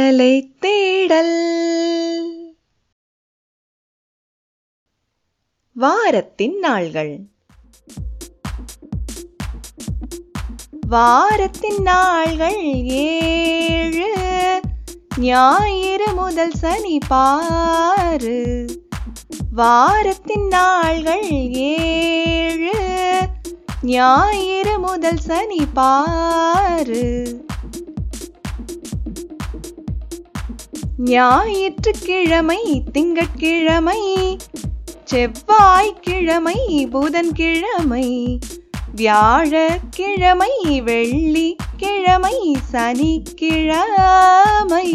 விடுதலை தேடல் வாரத்தின் நாள்கள் வாரத்தின் நாள்கள் ஏழு ஞாயிறு முதல் சனி பாரு வாரத்தின் நாள்கள் ஏழு ஞாயிறு முதல் சனி பாரு ஞாயிற்றுக்கிழமை திங்கட்கிழமை செவ்வாய்க்கிழமை புதன்கிழமை வியாழக்கிழமை வெள்ளிக்கிழமை சனிக்கிழமை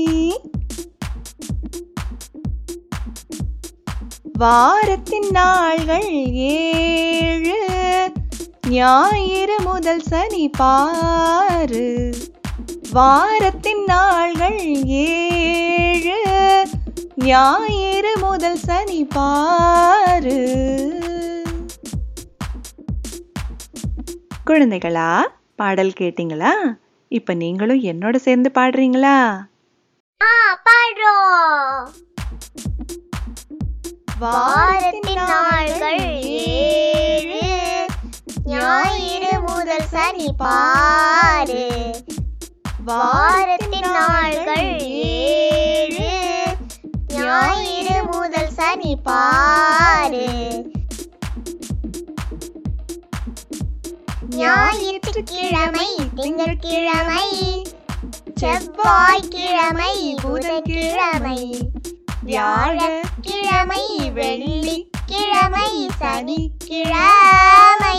வாரத்தின் நாள்கள் ஏழு ஞாயிறு முதல் சனி பாரு வாரத்தின் நாள்கள் ஏழு ஞாயிறு முதல் சனி பாரு குழந்தைகளா பாடல் கேட்டீங்களா இப்ப நீங்களும் என்னோட சேர்ந்து பாடுறீங்களா ஆ பாடுறோம் வாரத்தின் நாள்கள் ஏழு ஞாயிறு முதல் சனி பாரு வாரத்தின் நாள்கள் ஏழு ஞாயிறு முதல் சனி பாரு ஞாயிற்றுக்கிழமை திங்கட்கிழமை செவ்வாய்க்கிழமை புதன்கிழமை வியாழக்கிழமை வெள்ளிக்கிழமை சனிக்கிழமை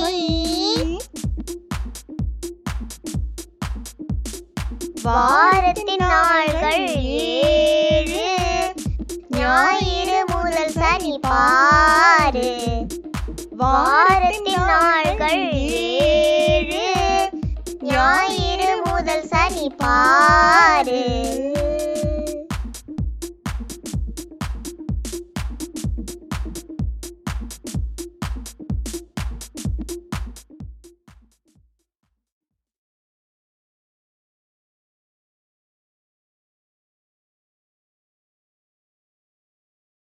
வாரத்தின் நாள்கள் ஏழு ஞாயிறு முதல் சனி பாரு வாரத்தின் நாள்கள் ஏழு ஞாயிறு முதல் சனி பாரு